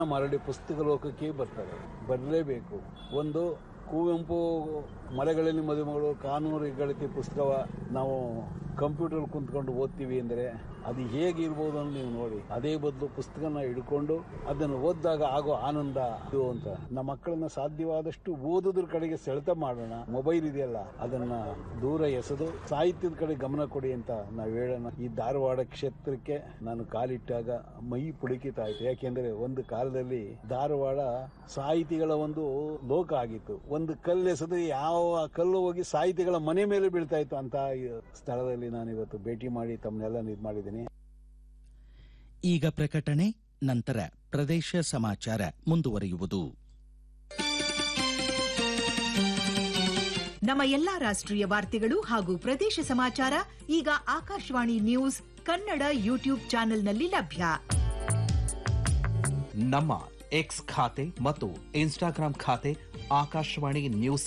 ಮರಳಿ ಪುಸ್ತಕ ಲೋಕಕ್ಕೆ ಬರ್ತಾರೆ ಬರಲೇಬೇಕು ಒಂದು ಕುವೆಂಪು ಮಲೆಗಳಲ್ಲಿ ಮದುಮಗಳು ಕಾನೂರು ಹೆಗ್ಗಳಿಕೆ ಪುಸ್ತಕವ ನಾವು ಕಂಪ್ಯೂಟರ್ ಕುಂತ್ಕೊಂಡು ಓದ್ತೀವಿ ಅಂದರೆ ಅದು ಹೇಗಿರ್ಬೋದು ಅಂತ ನೀವು ನೋಡಿ ಅದೇ ಬದಲು ಪುಸ್ತಕನ ಹಿಡ್ಕೊಂಡು ಅದನ್ನು ಓದಿದಾಗ ಆಗೋ ಆನಂದ ಇದು ಅಂತ ನಮ್ಮ ಮಕ್ಕಳನ್ನ ಸಾಧ್ಯವಾದಷ್ಟು ಓದೋದ್ರ ಕಡೆಗೆ ಸೆಳೆತ ಮಾಡೋಣ ಮೊಬೈಲ್ ಇದೆಯಲ್ಲ ಅದನ್ನ ದೂರ ಎಸೆದು ಸಾಹಿತ್ಯದ ಕಡೆ ಗಮನ ಕೊಡಿ ಅಂತ ನಾವು ಹೇಳೋಣ ಈ ಧಾರವಾಡ ಕ್ಷೇತ್ರಕ್ಕೆ ನಾನು ಕಾಲಿಟ್ಟಾಗ ಮೈ ಪುಳಿಕಿತ ಆಯ್ತು ಯಾಕೆಂದ್ರೆ ಒಂದು ಕಾಲದಲ್ಲಿ ಧಾರವಾಡ ಸಾಹಿತಿಗಳ ಒಂದು ಲೋಕ ಆಗಿತ್ತು ಒಂದು ಕಲ್ಲು ಎಸೆದ್ರೆ ಯಾವ ಕಲ್ಲು ಹೋಗಿ ಸಾಹಿತಿಗಳ ಮನೆ ಮೇಲೆ ಬೀಳ್ತಾ ಇತ್ತು ಅಂತ ಈ ಸ್ಥಳದಲ್ಲಿ ನಾನು ಇವತ್ತು ಭೇಟಿ ಮಾಡಿ ತಮ್ಮನ್ನೆಲ್ಲ ಇದು ಮಾಡಿದ್ದೀನಿ ಈಗ ಪ್ರಕಟಣೆ ನಂತರ ಪ್ರದೇಶ ಸಮಾಚಾರ ಮುಂದುವರಿಯುವುದು ನಮ್ಮ ಎಲ್ಲಾ ರಾಷ್ಟ್ರೀಯ ವಾರ್ತೆಗಳು ಹಾಗೂ ಪ್ರದೇಶ ಸಮಾಚಾರ ಈಗ ಆಕಾಶವಾಣಿ ನ್ಯೂಸ್ ಕನ್ನಡ ಯೂಟ್ಯೂಬ್ ಚಾನೆಲ್ನಲ್ಲಿ ಲಭ್ಯ ನಮ್ಮ ಎಕ್ಸ್ ಖಾತೆ ಮತ್ತು ಇನ್ಸ್ಟಾಗ್ರಾಂ ಖಾತೆ ಆಕಾಶವಾಣಿ ನ್ಯೂಸ್